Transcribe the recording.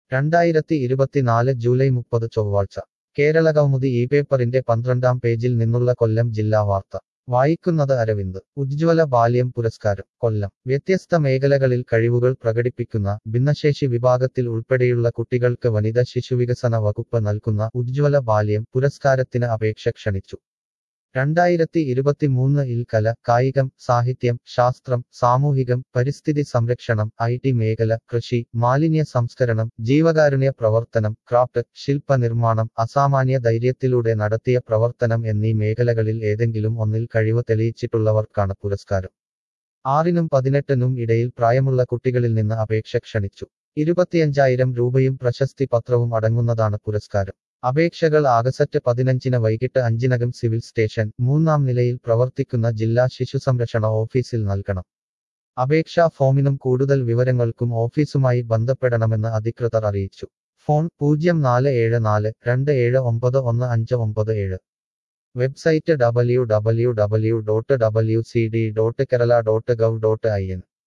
രണ്ടായിരത്തി ഇരുപത്തിനാല് ജൂലൈ മുപ്പത് ചൊവ്വാഴ്ച കേരളകൗമുദി ഈ പേപ്പറിന്റെ പന്ത്രണ്ടാം പേജിൽ നിന്നുള്ള കൊല്ലം ജില്ലാ വാർത്ത വായിക്കുന്നത് അരവിന്ദ് ഉജ്ജ്വല ബാല്യം പുരസ്കാരം കൊല്ലം വ്യത്യസ്ത മേഖലകളിൽ കഴിവുകൾ പ്രകടിപ്പിക്കുന്ന ഭിന്നശേഷി വിഭാഗത്തിൽ ഉൾപ്പെടെയുള്ള കുട്ടികൾക്ക് വനിത ശിശുവികസന വകുപ്പ് നൽകുന്ന ഉജ്ജ്വല ബാല്യം പുരസ്കാരത്തിന് അപേക്ഷ ക്ഷണിച്ചു രണ്ടായിരത്തി ഇരുപത്തിമൂന്ന് ഇൽ കല കായികം സാഹിത്യം ശാസ്ത്രം സാമൂഹികം പരിസ്ഥിതി സംരക്ഷണം ഐ ടി മേഖല കൃഷി മാലിന്യ സംസ്കരണം ജീവകാരുണ്യ പ്രവർത്തനം ക്രാഫ്റ്റ് ശില്പ നിർമ്മാണം അസാമാന്യ ധൈര്യത്തിലൂടെ നടത്തിയ പ്രവർത്തനം എന്നീ മേഖലകളിൽ ഏതെങ്കിലും ഒന്നിൽ കഴിവ് തെളിയിച്ചിട്ടുള്ളവർക്കാണ് പുരസ്കാരം ആറിനും പതിനെട്ടിനും ഇടയിൽ പ്രായമുള്ള കുട്ടികളിൽ നിന്ന് അപേക്ഷ ക്ഷണിച്ചു ഇരുപത്തിയഞ്ചായിരം രൂപയും പ്രശസ്തി പത്രവും അടങ്ങുന്നതാണ് പുരസ്കാരം അപേക്ഷകൾ ആഗസ്റ്റ് പതിനഞ്ചിന് വൈകിട്ട് അഞ്ചിനകം സിവിൽ സ്റ്റേഷൻ മൂന്നാം നിലയിൽ പ്രവർത്തിക്കുന്ന ജില്ലാ ശിശുസംരക്ഷണ ഓഫീസിൽ നൽകണം അപേക്ഷാ ഫോമിനും കൂടുതൽ വിവരങ്ങൾക്കും ഓഫീസുമായി ബന്ധപ്പെടണമെന്ന് അധികൃതർ അറിയിച്ചു ഫോൺ പൂജ്യം നാല് ഏഴ് നാല് രണ്ട് ഏഴ് ഒമ്പത് ഒന്ന് അഞ്ച് ഒമ്പത് ഏഴ് website W W W dot W C D dot Kerala dot gov dot I N